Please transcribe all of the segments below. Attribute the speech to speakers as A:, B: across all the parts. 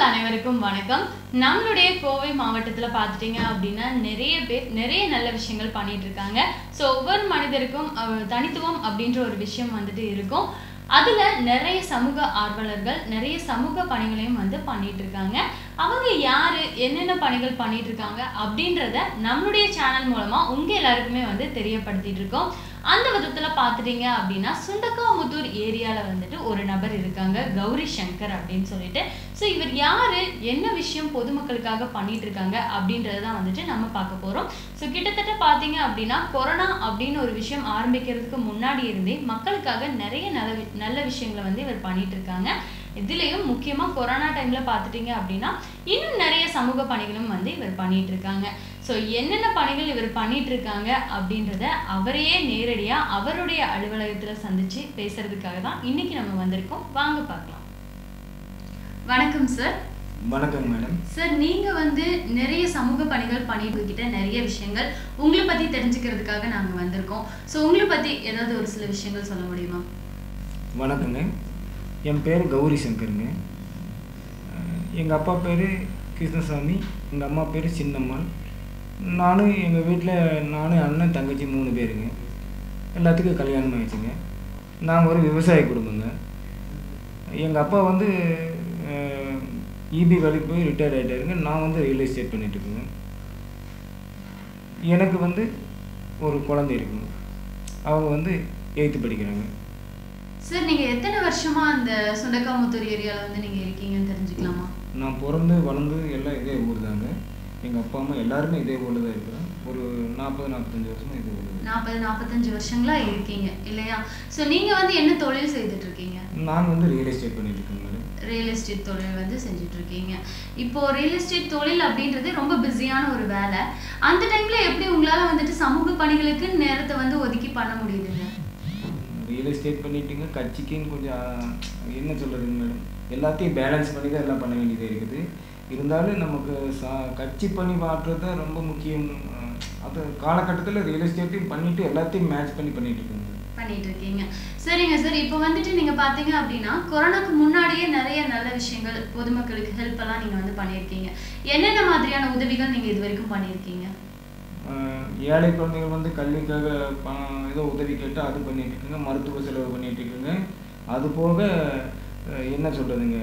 A: அனைவருக்கும் வணக்கம் நம்மளுடைய கோவை மாவட்டத்துல பார்த்துட்டீங்க அப்படின்னா நிறைய பேர் நிறைய நல்ல விஷயங்கள் பண்ணிட்டு இருக்காங்க ஸோ ஒவ்வொரு மனிதருக்கும் அஹ், தனித்துவம் அப்படின்ற ஒரு விஷயம் வந்துட்டு இருக்கும் அதுல நிறைய சமூக ஆர்வலர்கள் நிறைய சமூக பணிகளையும் வந்து பண்ணிட்டு இருக்காங்க அவங்க யாரு என்னென்ன பணிகள் பண்ணிட்டு இருக்காங்க அப்படின்றத நம்மளுடைய சேனல் மூலமா உங்க எல்லாருக்குமே வந்து தெரியப்படுத்திட்டு இருக்கோம் அந்த விதத்துல பார்த்துட்டீங்க அப்படின்னா சுண்டக்காமுத்தூர் ஏரியால வந்துட்டு ஒரு நபர் இருக்காங்க கௌரி சங்கர் அப்படின்னு சொல்லிட்டு ஸோ இவர் யாரு என்ன விஷயம் பொதுமக்களுக்காக பண்ணிட்டு இருக்காங்க அப்படின்றத தான் வந்துட்டு நம்ம பார்க்க போறோம் ஸோ கிட்டத்தட்ட பார்த்தீங்க அப்படின்னா கொரோனா அப்படின்னு ஒரு விஷயம் ஆரம்பிக்கிறதுக்கு முன்னாடி இருந்தே மக்களுக்காக நிறைய நல்ல வி- நல்ல விஷயங்களை வந்து இவர் பண்ணிட்டு இருக்காங்க இதுலயும் முக்கியமா கொரோனா டைம்ல பார்த்துட்டீங்க அப்படின்னா இன்னும் நிறைய சமூக பணிகளும் வந்து இவர் பண்ணிட்டு இருக்காங்க ஸோ என்னென்ன பணிகள் இவர் பண்ணிட்டு இருக்காங்க அப்படின்றத அவரையே நேரடியா அவருடைய அலுவலகத்துல சந்திச்சு பேசுறதுக்காக தான் இன்னைக்கு நம்ம வந்திருக்கோம் வாங்க பார்க்கலாம் வணக்கம் சார்
B: வணக்கம் மேடம்
A: சார் நீங்க வந்து நிறைய சமூக பணிகள் பண்ணிட்டு கிட்ட நிறைய விஷயங்கள் உங்களை பத்தி தெரிஞ்சுக்கிறதுக்காக நாங்க வந்திருக்கோம் ஸோ உங்களை பத்தி ஏதாவது ஒரு சில விஷயங்கள் சொல்ல முடியுமா
B: வணக்கங்க என் பேர் கௌரி சங்கருங்க எங்கள் அப்பா பேர் கிருஷ்ணசாமி எங்கள் அம்மா பேர் சின்னம்மாள் நானும் எங்கள் வீட்டில் நானும் அண்ணன் தங்கச்சி மூணு பேருங்க எல்லாத்துக்கும் கல்யாணம் ஆயிடுச்சுங்க நாங்கள் ஒரு விவசாய குடும்பங்க எங்கள் அப்பா வந்து இபி வேலைக்கு போய் ரிட்டையர்ட் ஆகிட்டாருங்க நான் வந்து ரியல் எஸ்டேட் பண்ணிட்டு இருக்கேங்க எனக்கு வந்து ஒரு குழந்தை இருக்குங்க அவங்க வந்து எயித்து படிக்கிறாங்க
A: சார் நீங்க எத்தனை வருஷமா அந்த சுண்டக்காமுத்தூர் ஏரியால வந்து நீங்க இருக்கீங்கன்னு தெரிஞ்சுக்கலாமா
B: நான் பிறந்து வளர்ந்து எல்லாம் இதே ஊர் தாங்க எங்கள் அப்பா அம்மா எல்லாருமே இதே ஊரில் தான் இருக்கிறோம் ஒரு நாற்பது நாற்பத்தஞ்சு வருஷமா இதே ஊரில்
A: நாற்பது நாற்பத்தஞ்சு வருஷங்களா இருக்கீங்க இல்லையா ஸோ நீங்க வந்து என்ன தொழில் செய்துட்டு இருக்கீங்க
B: நான் வந்து ரியல் எஸ்டேட் பண்ணிட்டு இருக்கேன் மேடம்
A: ரியல் எஸ்டேட் தொழில் வந்து செஞ்சுட்டு இருக்கீங்க இப்போ ரியல் எஸ்டேட் தொழில் அப்படின்றது ரொம்ப பிஸியான ஒரு வேலை அந்த டைம்ல எப்படி உங்களால வந்துட்டு சமூக பணிகளுக்கு நேரத்தை வந்து ஒதுக்கி பண்ண முடியுதுங்க
B: ரியல் எஸ்டேட் பண்ணிட்டுங்க கட்சிக்குன்னு கொஞ்சம் ஆ, என்ன சொல்கிறதுங்க மேடம் எல்லாத்தையும் பேலன்ஸ் பண்ணி தான் எல்லாம் பண்ண வேண்டியது இருக்குது இருந்தாலும் நமக்கு சா கட்சி பண்ணி மாற்றுறது தான் ரொம்ப முக்கியம் ஆ, அது காலகட்டத்தில் ரியல் எஸ்டேட்டையும் பண்ணிட்டு எல்லாத்தையும் மேட்ச் பண்ணி பண்ணிட்டு இருக்கோங்க
A: பண்ணிட்டு இருக்கீங்க சரிங்க சார் இப்போ வந்துட்டு நீங்க பாத்தீங்க அப்படின்னா கொரோனாக்கு முன்னாடியே நிறைய நல்ல விஷயங்கள் பொதுமக்களுக்கு ஹெல்ப் எல்லாம் நீங்க வந்து பண்ணியிருக்கீங்க என்னென்ன மாதிரியான உதவிகள் நீங்க இது வரைக்கும் பண்ணியிருக்கீங்க
B: ஆஹ் ஏழை குழந்தைகள் வந்து கல்விக்காக பணம் ஏதோ உதவி கேட்டு அது பண்ணிட்டு இருக்குங்க மருத்துவ செலவு பண்ணிட்டு இருக்குங்க அது போக ஆஹ் என்ன சொல்றதுங்க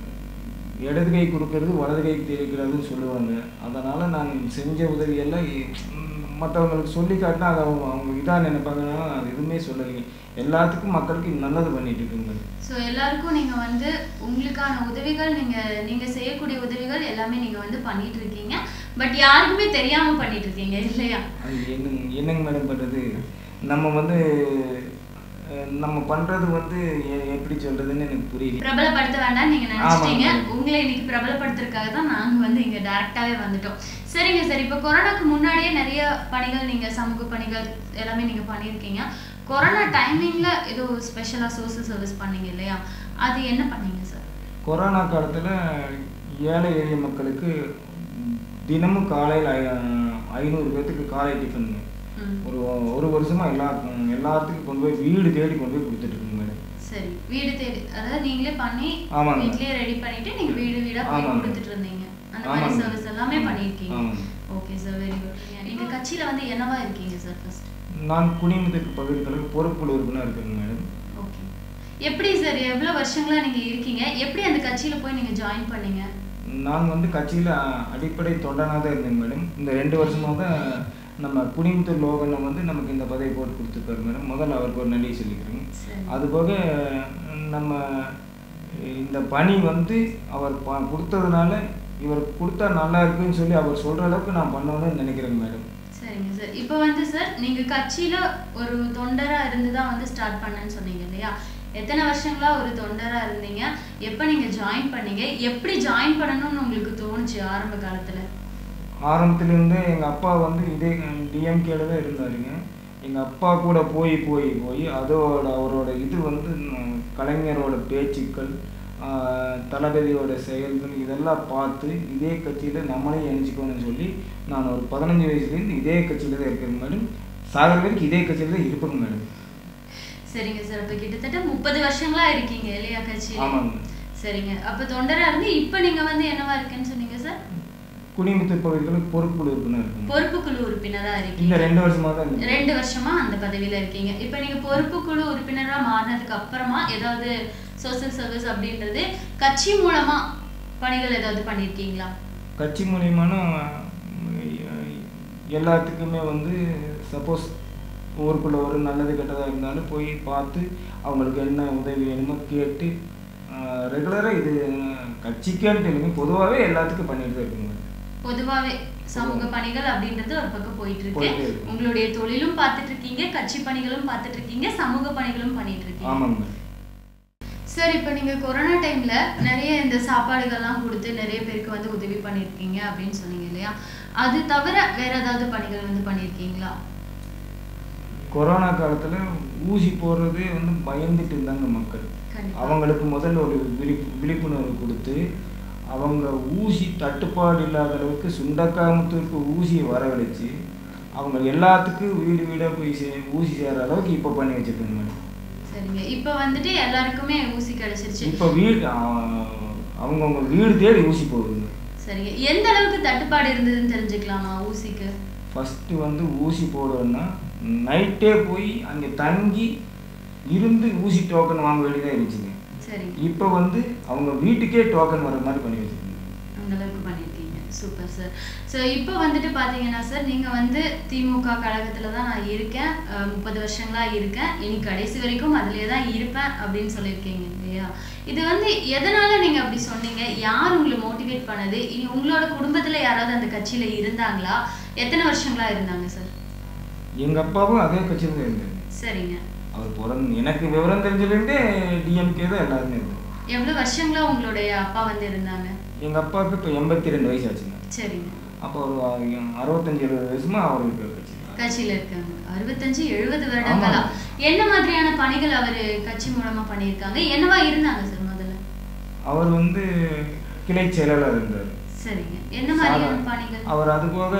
B: இடது கை கொடுக்கறது வலது கை தெரிவிக்கிறதுன்னு சொல்லுவாங்க அதனால நான் செஞ்ச உதவியெல்லாம் ம், மற்றவங்களுக்கு சொல்லி காட்டினா அதை அவங்க அவங்க இதாக நினைப்பாங்கன்னா அது எதுவுமே சொல்லலைங்க எல்லாத்துக்கும் மக்களுக்கு நல்லது பண்ணிட்டு இருக்குங்க
A: ஸோ எல்லாருக்கும் நீங்க வந்து உங்களுக்கான உதவிகள் நீங்க நீங்க செய்யக்கூடிய உதவிகள் எல்லாமே நீங்க வந்து பண்ணிட்டு இருக்கீங்க பட் யாருக்குமே தெரியாம பண்ணிட்டு இருக்கீங்க இல்லையா
B: அது என்னங்க என்னங்க மேடம் பண்ணுறது நம்ம வந்து அஹ், நம்ம பண்ணுறது வந்து எ- எப்படி சொல்கிறதுன்னு எனக்கு புரியல
A: பிரபலப்படுத்த வேண்டாம் நீங்க நினைச்சிட்டீங்க
B: ஆமாங்க.
A: உங்களை இன்னைக்கு பிரபலப்படுத்துறதுக்காக தான் நாங்க வந்து இங்க டைரக்டாவே வந்துட்டோம் சரிங்க சார் இப்போ கொரோனாக்கு முன்னாடியே நிறைய பணிகள் நீங்க சமூக பணிகள் எல்லாமே நீங்க பண்ணியிருக்கீங்க கொரோனா டைமிங்ல ஏதோ ஸ்பெஷலா சோசியல் சர்வீஸ் பண்ணீங்க இல்லையா அது என்ன பண்ணீங்க சார்
B: கொரோனா காலத்தில் ஏழை எளிய மக்களுக்கு தினமும் காலையில் ஐநூறு பேர்த்துக்கு காலை டிஃபனுங்க
A: ம்
B: ஒரு ஒரு வருஷமா எல்லா எல்லாத்துக்கும் கொண்டு போய் வீடு தேடி கொண்டு போய் கொடுத்துட்டு இருக்குங்க மேடம்
A: சரி வீடு தேடி அதாவது நீங்களே பண்ணி
B: ஆமாங்க.
A: வீட்லயே ரெடி பண்ணிட்டு நீங்க வீடு வீடா போய்
B: ஆமாங்க.
A: கொடுத்துட்டு இருந்தீங்க அந்த மாதிரி
B: ஆமாங்க.
A: சர்வீஸ் எல்லாமே பண்ணியிருக்கீங்க
B: ஆமாங்க.
A: ஓகே சார் வெரி குட் நீங்க கட்சியில வந்து என்னவா இருக்கீங்க சார் ஃபர்ஸ்ட்
B: நான் குடிமதிப்பு பகுதி கழக பொறுப்புக்குழு உறுப்பினர் இருக்கேங்க மேடம்
A: ஓகே எப்படி சார் எவ்வளவு வருஷங்களா நீங்க இருக்கீங்க எப்படி அந்த கட்சியில போய் நீங்க ஜாயின் பண்ணீங்க
B: நான் வந்து கட்சியில் அடிப்படை தொண்டனாக தான் இருந்தேங்க மேடம் இந்த ரெண்டு வருஷமாக தான் நம்ம குடிமுத்தூர் லோகனை வந்து நமக்கு இந்த பதவி போட்டு கொடுத்துருக்காரு மேடம் முதல்ல அவருக்கு ஒரு நன்றி சொல்லிக்கிறேங்க
A: சரி
B: அதுபோக நம்ம இந்த பணி வந்து அவர் ப கொடுத்ததுனால இவர் கொடுத்தா நல்லா இருக்குன்னு சொல்லி அவர் சொல்கிற அளவுக்கு நான் பண்ணணும்னு நினைக்கிறேங்க மேடம்
A: சரிங்க சார் இப்போ வந்து சார் நீங்க கட்சியில ஒரு தொண்டரா இருந்து தான் வந்து ஸ்டார்ட் பண்ணேன்னு சொன்னீங்க இல்லையா எத்தனை வருஷங்களா ஒரு தொண்டரா இருந்தீங்க எப்போ நீங்க ஜாயின் பண்ணீங்க எப்படி ஜாயின் பண்ணணும்னு உங்களுக்கு தோணுச்சு ஆரம்ப காலத்துல
B: ஆரம்பத்துலேருந்தே எங்கள் அப்பா வந்து இதே டிஎம்கேல தான் இருந்தாருங்க எங்கள் அப்பா கூட போய் போய் போய் அதோட அவரோட இது வந்து ம், கலைஞரோட பேச்சுக்கள் ஆஹ், தளபதியோட செயல்கள் இதெல்லாம் பார்த்து இதே கட்சியில் நம்மளே இணைச்சிக்கணும்னு சொல்லி நான் ஒரு பதினஞ்சு வயசுலேருந்து இதே கட்சியில் தான் இருக்கிறேங்க மேடம் சாகர வரைக்கும் இதே கட்சியில் தான் இருப்பேங்க மேடம்
A: சரிங்க சார் அப்ப கிட்டத்தட்ட முப்பது வருஷங்களா இருக்கீங்க இல்லையா கட்சியில
B: ஆமாங்க
A: சரிங்க அப்ப தொண்டரா இருந்து இப்ப நீங்க வந்து என்னவா இருக்கேன்னு சொன்னீங்க சார்
B: குடிமுத்தூர் பகுதிகளுக்கு பொறுப்புக்குழு உறுப்பினர் இருக்குங்க
A: பொறுப்புக்குழு உறுப்பினரா
B: இந்த
A: இருக்கீங்க
B: ரெண்டு வருஷமா தான் இருக்கேன்.
A: ரெண்டு வருஷமா அந்த பதவியில இருக்கீங்க இப்ப நீங்க பொறுப்புக்குழு உறுப்பினரா மாறினதுக்கு அப்புறமா ஏதாவது சோசியல் சர்வீஸ் அப்படின்றது கட்சி மூலமா பணிகள் ஏதாவது பண்ணிருக்கீங்களா
B: கட்சி மூலியமான அஹ், எல்லாத்துக்குமே வந்து சப்போஸ் ஊருக்குள்ள ஒரு நல்லது கெட்டதாக இருந்தாலும் போய் பார்த்து அவங்களுக்கு என்ன உதவி வேணுமோ கேட்டு ரெகுலராக இது கட்சிக்கேன்ட்டு இல்லைங்க பொதுவாகவே எல்லாத்துக்கும் பண்ணிட்டு தான் இருக்குங்க
A: பொதுவாவே சமூக பணிகள் அப்படின்றது ஒரு பக்கம் போயிட்டு இருக்கு
B: போயிட்டே இருக்கு.
A: உங்களுடைய தொழிலும் பார்த்துட்டு இருக்கீங்க கட்சி பணிகளும் பார்த்துட்டு இருக்கீங்க சமூக பணிகளும் பண்ணிட்டு இருக்கீங்க
B: ஆமாங்க
A: சார் இப்போ நீங்க கொரோனா டைம்ல நிறைய இந்த சாப்பாடுகள்லாம் கொடுத்து நிறைய பேருக்கு வந்து உதவி பண்ணியிருக்கீங்க அப்படின்னு சொன்னீங்க இல்லையா அது தவிர வேற ஏதாவது பணிகள் வந்து பண்ணியிருக்கீங்களா
B: கொரோனா காலத்தில் ஊசி போடுறதே வந்து பயந்துட்டு இருந்தாங்க மக்கள்
A: கண்டிப்பா.
B: அவங்களுக்கு முதல்ல ஒரு விழிப்பு விழிப்புணர்வு கொடுத்து அவங்க ஊசி தட்டுப்பாடு இல்லாத அளவுக்கு சுண்டக்காமத்தூருக்கு ஊசியை வரவழைச்சு அவங்க எல்லாத்துக்கும் வீடு வீடாக போய் சே ஊசி சேர அளவுக்கு இப்போ பண்ணி வச்சிருக்காங்க மேடம்
A: சரிங்க இப்போ வந்துட்டு எல்லாருக்குமே ஊசி கிடைச்சிருச்சு
B: இப்போ வீடு அவங்கவுங்க வீடு தேடி ஊசி போகுதுங்க
A: சரிங்க எந்த அளவுக்கு தட்டுப்பாடு இருந்ததுன்னு தெரிஞ்சுக்கலாமா ஊசிக்கு
B: ஃபஸ்ட்டு வந்து ஊசி போடணும்னா நைட்டே போய் அங்கே தங்கி இருந்து ஊசி டோக்கன் வாங்க வேண்டியதாக இருந்துச்சுங்க
A: சரிங்க
B: இப்போ வந்து அவங்க வீட்டுக்கே டோக்கன் வர மாதிரி பண்ணி வச்சிருக்காங்க
A: அந்த அளவுக்கு பண்ணியிருக்கீங்க சூப்பர் சார் ஸோ இப்போ வந்துட்டு பார்த்தீங்கன்னா சார் நீங்கள் வந்து திமுக கழகத்தில் தான் நான் இருக்கேன் முப்பது வருஷங்களா இருக்கேன் இனி கடைசி வரைக்கும் அதிலே தான் இருப்பேன் அப்படின்னு சொல்லியிருக்கீங்க இல்லையா இது வந்து எதனால நீங்கள் அப்படி சொன்னீங்க யார் உங்களை மோட்டிவேட் பண்ணது இனி உங்களோட குடும்பத்தில் யாராவது அந்த கட்சியில் இருந்தாங்களா எத்தனை வருஷங்களா இருந்தாங்க சார்
B: எங்கள் அப்பாவும் அதே கட்சியில் தான் இருந்தாங்க
A: சரிங்க
B: அவர் பிறந்த எனக்கு விவரம் தெரிஞ்சதுலேருந்தே டிஎம்கே தான் எல்லாருமே இருந்தாங்க
A: எவ்வளோ வருஷங்களா உங்களுடைய அப்பா வந்து இருந்தாங்க
B: எங்கள் அப்பாவுக்கு இப்போ எண்பத்தி ரெண்டு வயசு ஆச்சுங்க
A: சரிங்க
B: அப்போ ஒரு அறுபத்தஞ்சு எழுபது வருஷமா அவர் இருக்கிற கட்சி
A: கட்சியில இருக்காங்க அறுபத்தஞ்சு எழுபது வருடங்களா
B: ஆமாங்க.
A: என்ன மாதிரியான பணிகள் அவர் கட்சி மூலமா பண்ணியிருக்காங்க என்னவா இருந்தாங்க சார் முதல்ல
B: அவர் வந்து கிளை செயலாளர் இருந்தார்
A: சரிங்க என்ன மாதிரியான
B: சாதா-
A: பணிகள்
B: அவர் அது போக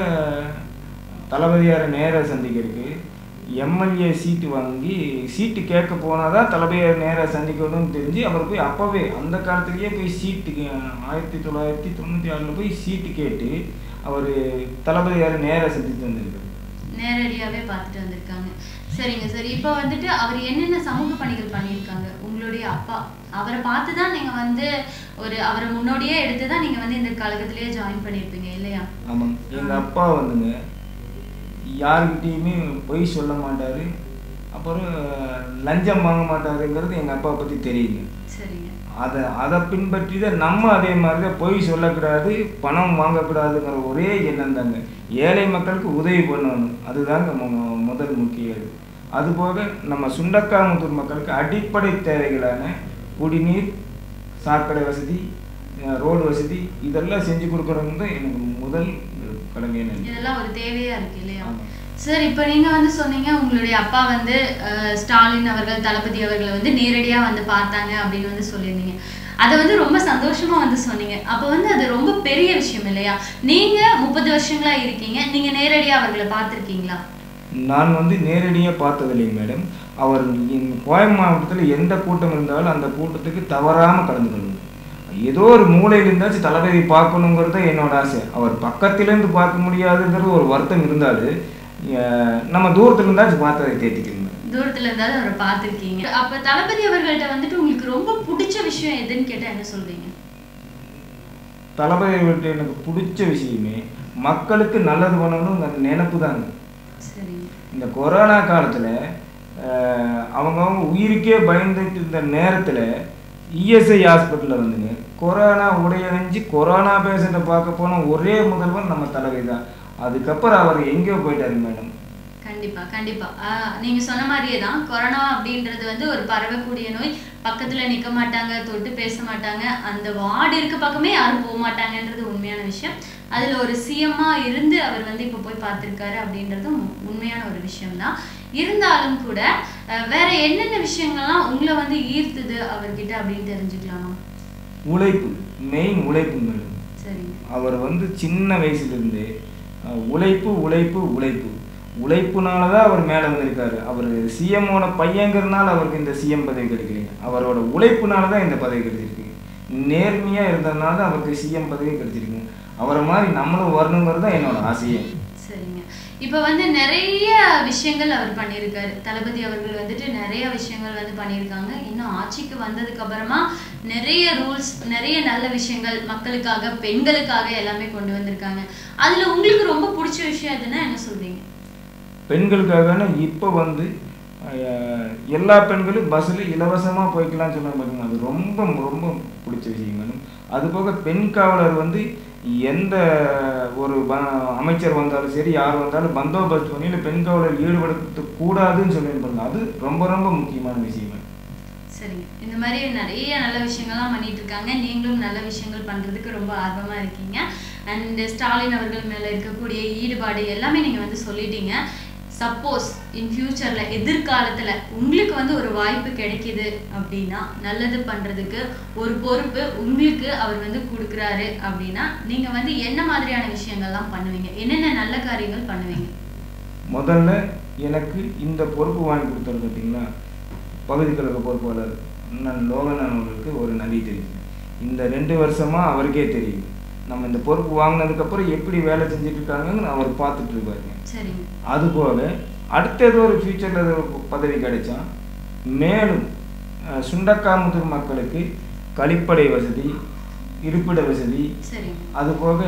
B: தளபதியாரை நேராக சந்திக்கிறதுக்கு எம்எல்ஏ சீட்டு வாங்கி சீட்டு கேட்க போனால் தான் தளபதியார் நேராக சந்திக்கணும்னு தெரிஞ்சு அவர் போய் அப்போவே அந்த காலத்துலேயே போய் சீட்டு ஆயிரத்தி தொள்ளாயிரத்தி தொண்ணூற்றி ஆறில் போய் சீட்டு கேட்டு அவர் தளபதியாரை நேராக சந்தித்து வந்திருக்காரு
A: நேரடியாவே பார்த்துட்டு வந்திருக்காங்க சரிங்க சார் இப்போ வந்துட்டு அவர் என்னென்ன சமூக பணிகள் பண்ணியிருக்காங்க உங்களுடைய அப்பா அவரை பார்த்து தான் நீங்க வந்து ஒரு அவரை முன்னோடியே எடுத்து தான் நீங்க வந்து இந்த கழகத்திலேயே ஜாயின் பண்ணியிருப்பீங்க இல்லையா
B: ஆமாங்க எங்கள் அப்பா வந்துங்க யாருக்கிட்டேயுமே பொய் சொல்ல மாட்டார் அப்புறம் லஞ்சம் வாங்க மாட்டாருங்கிறது எங்கள் அப்பா பற்றி தெரியுங்க
A: சரிங்க
B: அதை அதை பின்பற்றி தான் நம்ம அதே மாதிரி தான் பொய் சொல்லக்கூடாது பணம் வாங்கக்கூடாதுங்கிற ஒரே எண்ணம் தாங்க ஏழை மக்களுக்கு உதவி பண்ணணும் அதுதாங்க மு- முதல் முக்கிய இது அதுபோக நம்ம சுண்டக்காமுத்தூர் மக்களுக்கு அடிப்படை தேவைகளான குடிநீர் சாக்கடை வசதி அஹ், ரோடு வசதி இதெல்லாம் செஞ்சு கொடுக்கறது தான் எனக்கு முதல் கடமைன்னு நினைக்கிறேன்.
A: இதெல்லாம் ஒரு தேவையா இருக்கு இல்லையா
B: ஆமா.
A: சார் இப்போ நீங்க வந்து சொன்னீங்க உங்களுடைய அப்பா வந்து அஹ், ஸ்டாலின் அவர்கள் தளபதி அவர்களை வந்து நேரடியா வந்து பார்த்தாங்க அப்படின்னு வந்து சொல்லியிருந்தீங்க அதை வந்து ரொம்ப சந்தோஷமா வந்து சொன்னீங்க அப்போ வந்து அது ரொம்ப பெரிய விஷயம் இல்லையா நீங்க முப்பது வருஷங்களா இருக்கீங்க நீங்க நேரடியா அவர்களை பார்த்திருக்கீங்களா
B: நான் வந்து நேரடியாக பார்த்ததில்லைங்க மேடம் அவர் இங்க கோயம் மாவட்டத்தில் எந்த கூட்டம் இருந்தாலும் அந்த கூட்டத்துக்கு தவறாமல் கலந்துக்கணும் ஏதோ ஒரு மூலையில் இருந்தாச்சும் தளபதி பார்க்கணுங்கிறது தான் என்னோட ஆசை அவர் பக்கத்திலேருந்து பார்க்க முடியாதுங்கிறது ஒரு வருத்தம் இருந்தாலும் அஹ், நம்ம தூரத்துல இருந்தாச்சும் பார்த்து அதை தேத்திக்கணும்
A: தூரத்துல இருந்தாலும் அவரை பார்த்திருக்கீங்க அப்ப தளபதி அவர்கள்ட்ட வந்துட்டு உங்களுக்கு ரொம்ப பிடிச்ச விஷயம் எதுன்னு கேட்டா என்ன சொல்வீங்க
B: தளபதி அவர்கள்ட்ட எனக்கு பிடிச்ச விஷயமே மக்களுக்கு நல்லது பண்ணணுங்கிற நினைப்பு தாங்க
A: சரிங்க
B: இந்த கொரோனா காலத்தில் அவங்கவுங்க உயிருக்கே பயந்துட்டு இருந்த நேரத்தில் இஎஸ்ஐ ஹாஸ்பிட்டலில் வந்துங்க கொரோனா உடையணிஞ்சு கொரோனா பேஷண்ட்டை பார்க்க போன ஒரே முதல்வன் நம்ம தலைவி தான் அதுக்கப்புறம் அவர் எங்கேயோ போயிட்டாரு மேடம்
A: கண்டிப்பா கண்டிப்பா ஆஹ் நீங்க சொன்ன மாதிரியே தான் கொரோனா அப்படின்றது வந்து ஒரு பரவக்கூடிய நோய் பக்கத்துல நிக்க மாட்டாங்க தொட்டு பேச மாட்டாங்க அந்த வார்டு இருக்க பக்கமே யாரும் போக மாட்டாங்கன்றது உண்மையான விஷயம் அதுல ஒரு சிஎம்மா இருந்து அவர் வந்து இப்போ போய் பார்த்திருக்காரு அப்படின்றதும் உண்மையான ஒரு விஷயம்தான் இருந்தாலும் கூட அஹ் வேற என்னென்ன விஷயங்கள்லாம் உங்களை வந்து ஈர்த்துது அவர்கிட்ட அப்படின்னு தெரிஞ்சுக்கலாமா
B: உழைப்பு மெயின் உழைப்பு மேடம்
A: சரிங்க
B: அவர் வந்து சின்ன வயசுலேருந்து உழைப்பு உழைப்பு உழைப்பு உழைப்புனால தான் அவர் மேலே வந்திருக்காரு அவர் சிஎம்மோட பையங்கிறதுனால அவருக்கு இந்த சிஎம் பதவி கிடைக்கலைங்க அவரோட உழைப்புனால தான் இந்த பதவி கிடைச்சிருக்கு நேர்மையாக இருந்ததுனால தான் அவருக்கு சிஎம் பதவி கிடைச்சிருக்குங்க அவரை மாதிரி நம்மளும் வரணுங்கிறது தான் என்னோட ஆசையே
A: சரிங்க இப்போ வந்து நிறைய விஷயங்கள் அவர் பண்ணியிருக்காரு தளபதி அவர்கள் வந்துட்டு நிறைய விஷயங்கள் வந்து பண்ணியிருக்காங்க இன்னும் ஆட்சிக்கு வந்ததுக்கு அப்புறமா நிறைய ரூல்ஸ் நிறைய நல்ல விஷயங்கள் மக்களுக்காக பெண்களுக்காக எல்லாமே கொண்டு வந்திருக்காங்க அதுல உங்களுக்கு ரொம்ப பிடிச்ச விஷயம் எதுன்னா என்ன சொல்றீங்க
B: பெண்களுக்காக இப்போ வந்து அஹ், எல்லா பெண்களும் பஸ்ஸில் இலவசமாக போய்க்கலாம்னு சொன்ன பாருங்க அது ரொம்ப ரொம்ப பிடிச்ச விஷயம் மேடம் அதுபோக பெண் காவலர் வந்து எந்த ஒரு ப- அமைச்சர் வந்தாலும் சரி யார் வந்தாலும் பந்தோபஸ்து பணியில் பெண் காவலர் ஈடுபடுத்த கூடாதுன்னு சொல்லியிருப்பாங்க அது ரொம்ப ரொம்ப முக்கியமான விஷயம் மேடம்
A: சரிங்க இந்த மாதிரி நிறைய நல்ல விஷயங்கள்லாம் பண்ணிட்டு இருக்காங்க நீங்களும் நல்ல விஷயங்கள் பண்றதுக்கு ரொம்ப ஆர்வமா இருக்கீங்க அண்ட் ஸ்டாலின் அவர்கள் மேல இருக்கக்கூடிய ஈடுபாடு எல்லாமே நீங்க வந்து சொல்லிட்டீங்க சப்போஸ் இன் ஃபியூச்சர்ல எதிர்காலத்துல உங்களுக்கு வந்து ஒரு வாய்ப்பு கிடைக்குது அப்படின்னா நல்லது பண்றதுக்கு ஒரு பொறுப்பு உங்களுக்கு அவர் வந்து கொடுக்குறாரு அப்படின்னா நீங்க வந்து என்ன மாதிரியான விஷயங்கள்லாம் பண்ணுவீங்க என்னென்ன நல்ல காரியங்கள் பண்ணுவீங்க
B: முதல்ல எனக்கு இந்த பொறுப்பு வாங்கி கொடுத்தது பார்த்தீங்களா பகுதி கழக பொறுப்பாளர் அண்ணன் லோகன் அவர்களுக்கு ஒரு நன்றி தெரியும் இந்த ரெண்டு வருஷமா அவருக்கே தெரியும் நம்ம இந்த பொறுப்பு வாங்கினதுக்கப்புறம் எப்படி வேலை செஞ்சுட்டு இருக்காங்கன்னு அவர் பார்த்துட்டு இருப்பாருங்க
A: சரிங்க
B: அது போக அடுத்த ஏதோ ஒரு ஃபியூச்சரில் பதவி கிடைச்சா மேலும் அஹ், சுண்டக்காமுதூர் மக்களுக்கு கழிப்படை வசதி இருப்பிட வசதி
A: சரிங்க
B: அது போக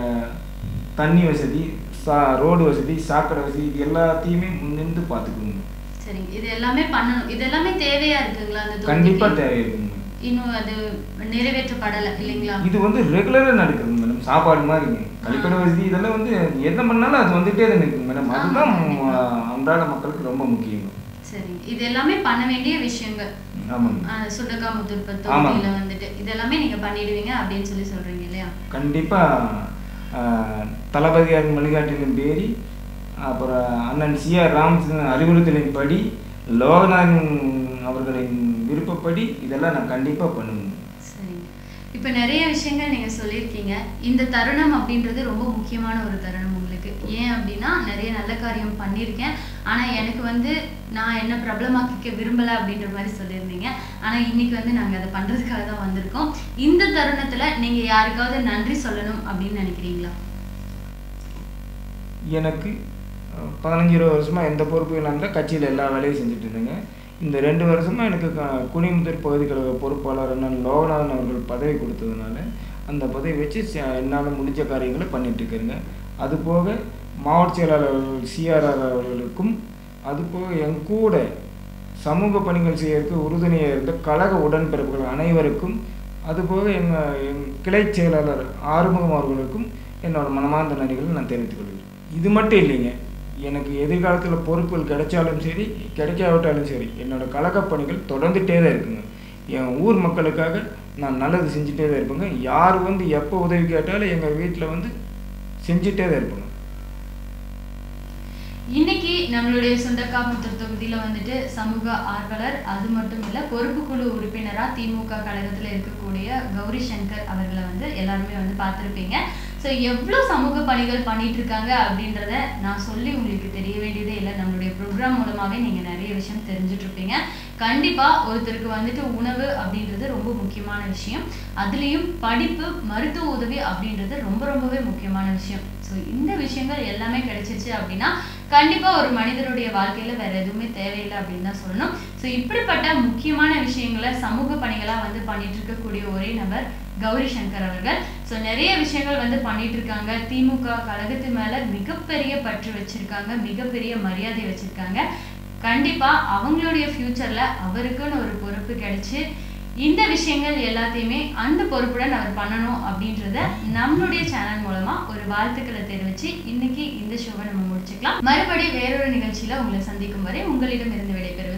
B: தண்ணி வசதி சா ரோடு வசதி சாக்கடை வசதி இது எல்லாத்தையுமே முன்னிருந்து பார்த்துக்கணும்
A: சரிங்க இது எல்லாமே பண்ணணும் இது எல்லாமே தேவையா இருக்குங்களா அந்த
B: கண்டிப்பா
A: தொகுதிக்கு?
B: தேவை இருக்குங்க
A: இன்னும் அது நிறைவேற்றப்படல இல்லைங்களா
B: இது வந்து ரெகுலரா நடக்குது மேடம் சாப்பாடு மாதிரிங்க கழிப்படை வசதி இதெல்லாம் வந்து என்ன பண்ணாலும் அது வந்துட்டே தான் இருக்குங்க மேடம் அதுதான்
A: ஆமா,
B: அஹ், அன்றாட மக்களுக்கு ரொம்ப முக்கியம்
A: சரிங்க இது எல்லாமே பண்ண வேண்டிய விஷயங்கள்
B: ஆமாங்க
A: ஆஹ் சுண்டக்காமுத்தூர் பத்து
B: ஆமாங்க.
A: தொகுதியில வந்துட்டு இதெல்லாமே நீங்க பண்ணிடுவீங்க அப்படின்னு சொல்லி சொல்றீங்க இல்லையா
B: கண்டிப்பா அஹ், தளபதியார் வழிகாட்டிலின் பேரி அப்புறம் அண்ணன் சி ஆர் ராமச்சந்திரன் அறிவுறுத்தலின்படி லோகநாதன் அவர்களின் விருப்பப்படி இதெல்லாம் நான் கண்டிப்பா பண்ணுவேன்
A: சரிங்க இப்போ நிறைய விஷயங்கள் நீங்க சொல்லியிருக்கீங்க இந்த தருணம் அப்படின்றது ரொம்ப முக்கியமான ஒரு தருணம் உங்களுக்கு ஏன் அப்படின்னா நிறைய நல்ல காரியம் பண்ணியிருக்கேன் ஆனா எனக்கு வந்து நான் என்ன பிரபலமாக்கிக்க விரும்பல அப்படின்ற மாதிரி சொல்லியிருந்தீங்க ஆனா இன்னைக்கு வந்து நாங்க அதை பண்றதுக்காக தான் வந்திருக்கோம் இந்த தருணத்துல நீங்க யாருக்காவது நன்றி சொல்லணும் அப்படின்னு நினைக்கிறீங்களா
B: எனக்கு அஹ், பதினஞ்சு இருபது வருஷமா எந்த பொறுப்பு இல்லாமல் தான் கட்சியில் எல்லா வேலையும் செஞ்சுட்டு இருந்தேங்க இந்த ரெண்டு வருஷமா எனக்கு க- குனிமுத்தூர் பகுதி கழக பொறுப்பாளர் அண்ணன் லோகநாதன் அவர்கள் பதவி கொடுத்ததுனால அந்த பதவி வச்சு ச- என்னால் முடிஞ்ச காரியங்களை பண்ணிட்டு இருக்கிறேங்க அது போக மாவட்ட செயலாளர் சிஆர்ஆர் அவர்களுக்கும் அது போக என் கூட சமூக பணிகள் செய்யறதுக்கு உறுதுணையாக இருந்த கழக உடன்பிறப்புகள் அனைவருக்கும் அதுபோக எங்கள் என் கிளை செயலாளர் ஆறுமுகம் அவர்களுக்கும் என்னோட மனமார்ந்த நன்றிகளை நான் தெரிவித்துக் கொள்கிறேன் இது மட்டும் இல்லைங்க எனக்கு எதிர்காலத்தில் பொறுப்புகள் கிடைச்சாலும் சரி கிடைக்காவிட்டாலும் சரி என்னோட கழக பணிகள் தொடர்ந்துட்டே தான் இருக்குங்க என் ஊர் மக்களுக்காக நான் நல்லது செஞ்சுட்டே தான் இருப்பேங்க யார் வந்து எப்போ உதவி கேட்டாலும் எங்கள் வீட்டில் வந்து செஞ்சுட்டே தான் இருப்பேங்க
A: இன்னைக்கு நம்மளுடைய சுண்டக்காமுத்தூர் தொகுதியில வந்துட்டு சமூக ஆர்வலர் அது மட்டும் இல்ல பொறுப்பு குழு உறுப்பினரா திமுக கழகத்துல இருக்கக்கூடிய கௌரி சங்கர் அவர்களை வந்து எல்லாருமே வந்து பார்த்திருப்பீங்க ஸோ எவ்வளோ சமூக பணிகள் பண்ணிட்டு இருக்காங்க அப்படின்றத நான் சொல்லி உங்களுக்கு தெரிய வேண்டியதே இல்லை நம்மளுடைய ப்ரோக்ராம் மூலமாவே நீங்க நிறைய விஷயம் தெரிஞ்சுட்டு இருப்பீங்க கண்டிப்பா ஒருத்தருக்கு வந்துட்டு உணவு அப்படின்றது ரொம்ப முக்கியமான விஷயம் அதுலயும் படிப்பு மருத்துவ உதவி அப்படின்றது ரொம்ப ரொம்பவே முக்கியமான விஷயம் ஸோ இந்த விஷயங்கள் எல்லாமே கிடைச்சிருச்சு அப்படின்னா கண்டிப்பா ஒரு மனிதனுடைய வாழ்க்கையில வேற எதுவுமே தேவையில்லை அப்படின்னு தான் சொல்லணும் ஸோ இப்படிப்பட்ட முக்கியமான விஷயங்களை சமூக பணிகளா வந்து பண்ணிட்டு இருக்கக்கூடிய ஒரே நபர் கௌரி சங்கர் அவர்கள் ஸோ நிறைய விஷயங்கள் வந்து பண்ணிட்டு இருக்காங்க திமுக கழகத்து மேல மிகப்பெரிய பற்று வச்சிருக்காங்க மிகப்பெரிய மரியாதை வச்சிருக்காங்க கண்டிப்பா அவங்களுடைய ஃபியூச்சர்ல அவருக்குன்னு ஒரு பொறுப்பு கிடைச்சு இந்த விஷயங்கள் எல்லாத்தையுமே அந்த பொறுப்புடன் அவர் பண்ணணும் அப்படின்றத நம்மளுடைய சேனல் மூலமா ஒரு வாழ்த்துக்களை தெரிவிச்சு இன்னைக்கு இந்த ஷோவை நம்ம முடிச்சுக்கலாம் மறுபடி வேறொரு நிகழ்ச்சியில உங்களை சந்திக்கும் வரை உங்களிடம் இருந்து விடைபெறும்